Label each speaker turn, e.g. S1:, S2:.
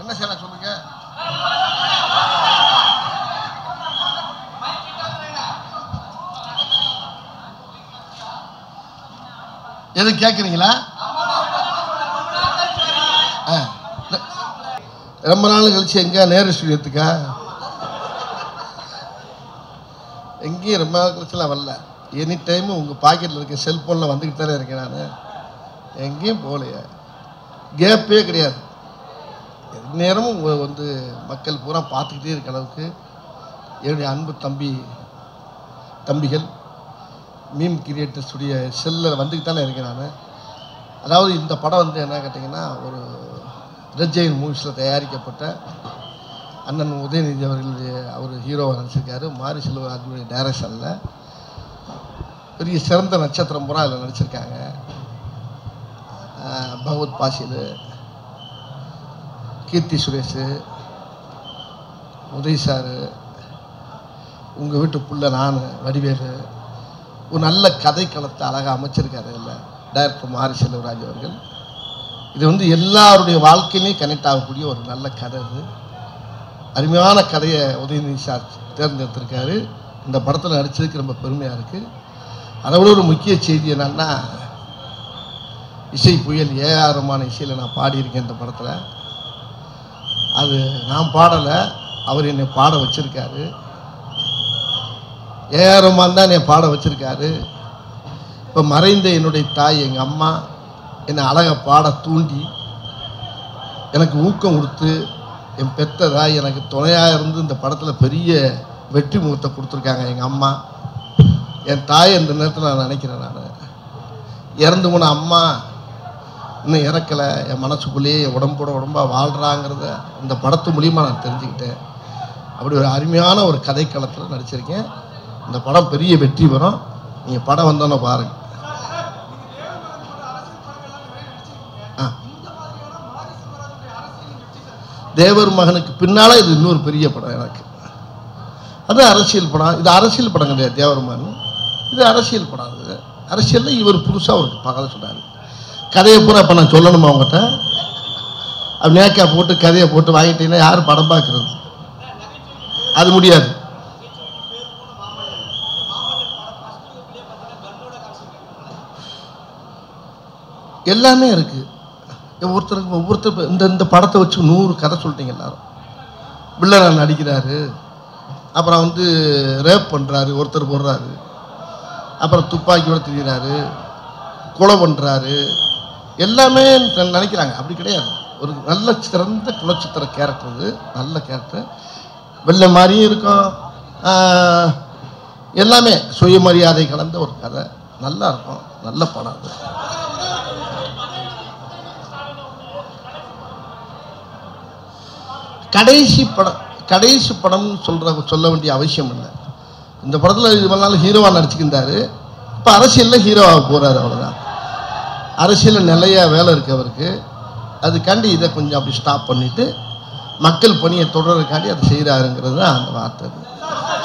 S1: என்ன செய்யலாம் சொல்லுங்க எது கேட்குறீங்களா ஆ. ரொம்ப நாள் கழிச்சு எங்க நேரு ஸ்டூடியோத்துக்கா எங்கேயும் ரொம்ப நாள் கழிச்சுலாம் வரல எனி டைம் உங்கள் பாக்கெட்டில் இருக்க செல்ஃபோனில் வந்துக்கிட்டு தானே இருக்கேன் நான் எங்கேயும் போகலையே கேப்பே கிடையாது எந்த நேரமும் உங்களை வந்து மக்கள் பூரா பார்த்துக்கிட்டே இருக்க அளவுக்கு என்னுடைய அன்பு தம்பி தம்பிகள் மீம் கிரியேட்டர்ஸுடைய செல்லில் வந்துக்கிட்டு தானே இருக்கேன் நான் அதாவது இந்த படம் வந்து என்ன கேட்டிங்கன்னா ஒரு ரெஜெயின் மூவிஸில் தயாரிக்கப்பட்ட அண்ணன் உதயநிதி அவர்கள் அவர் ஹீரோவாக நடிச்சிருக்காரு மாரி செல்வராஜனுடைய டைரக்ஷனில் பெரிய சிறந்த நட்சத்திரம் பூரா அதில் நடிச்சிருக்காங்க ஆஹ் பகவத் பாசில் கீர்த்தி சுரேஷ் உதய் சாரு உங்கள் வீட்டு புள்ள நான் வடிவேலு ஒரு நல்ல கதைக்களத்தை அழகாக அமைச்சிருக்காரு இல்லை டைரக்டர் மாரி செல்வராஜ் அவர்கள் இது வந்து எல்லாருடைய வாழ்க்கையிலையும் கனெக்ட் ஆகக்கூடிய ஒரு நல்ல கதை இது அருமையான கதையை உதயநிதி சார் தேர்ந்தெடுத்திருக்காரு இந்த படத்தில் நடிச்சதுக்கு ரொம்ப பெருமையாக இருக்குது அதை விட ஒரு முக்கிய செய்தி என்னன்னா இசை புயல் ஏஆர் ரமான இசையில் நான் பாடியிருக்கேன் இந்த படத்தில் அது நான் பாடலை அவர் என்னை பாட வச்சிருக்காரு ஏஆர் ரமான் தான் என்னை பாட வச்சிருக்காரு இப்போ மறைந்த என்னுடைய தாய் எங்கள் அம்மா என்னை அழகாக பாட தூண்டி எனக்கு ஊக்கம் கொடுத்து என் பெத்த தாய் எனக்கு துணையாக இருந்து இந்த படத்தில் பெரிய வெற்றி முகத்தை கொடுத்துருக்காங்க எங்கள் அம்மா என் தாய் இந்த நேரத்தில் நான் நினைக்கிறேன் நான் இறந்து போன அம்மா இன்னும் இறக்கலை என் மனசுக்குள்ளேயே என் உடம்போட உடம்பாக வாழ்கிறாங்கிறத இந்த படத்து மூலியமா நான் தெரிஞ்சுக்கிட்டேன் அப்படி ஒரு அருமையான ஒரு கதைக்களத்தில் நடிச்சிருக்கேன் இந்த படம் பெரிய வெற்றி பெறும் நீங்கள் படம் வந்தோன்னே பாருங்கள் ஆ தேவர் மகனுக்கு பின்னால் இது இன்னொரு பெரிய படம் எனக்கு அது அரசியல் படம் இது அரசியல் படம் கிடையாது தேவர் மகன் இது அரசியல் படம் அது அரசியலில் இவர் புதுசாக ஒரு பகலை சொன்னார் கதையை பூரா இப்போ நான் சொல்லணுமா அவங்ககிட்ட அப்படி நேக்கா போட்டு கதையை போட்டு வாங்கிட்டீங்கன்னா யார் படம் பார்க்குறது அது முடியாது எல்லாமே இருக்கு ஒவ்வொருத்தருக்கு ஒவ்வொருத்தர் இப்ப இந்த இந்த படத்தை வச்சு நூறு கதை சொல்லிட்டீங்க எல்லாரும் வில்லனா நடிக்கிறாரு அப்புறம் வந்து ரேப் பண்ணுறாரு ஒருத்தர் போடுறாரு அப்புறம் துப்பாக்கியோட திரியிறாரு கொலை பண்ணுறாரு எல்லாமே ந- நினைக்கிறாங்க அப்படி கிடையாது ஒரு நல்ல சிறந்த குலச்சித்திர கேரக்டர் இது நல்ல கேரக்டர் வெள்ளை மாதிரியும் இருக்கும் ஆஹ், எல்லாமே சுயமரியாதை கலந்த ஒரு கதை நல்லா இருக்கும் நல்ல படம் அது கடைசி படம் கடைசி படம்னு சொல்ற சொல்ல வேண்டிய அவசியம் இல்லை இந்த படத்தில் இவ்வளவு நாள் ஹீரோவாக நடிச்சுக்கிருந்தாரு இப்போ அரசியலில் ஹீரோவாக போகிறாரு அவ்வளோதான் அரசியலில் நிறைய வேலை இருக்கு அவருக்கு அதுக்காண்டி இதை கொஞ்சம் அப்படி ஸ்டாப் பண்ணிட்டு மக்கள் பணியை தொடர்றதுக்காண்டி அதை செய்கிறாருங்கிறது தான் அந்த வார்த்தை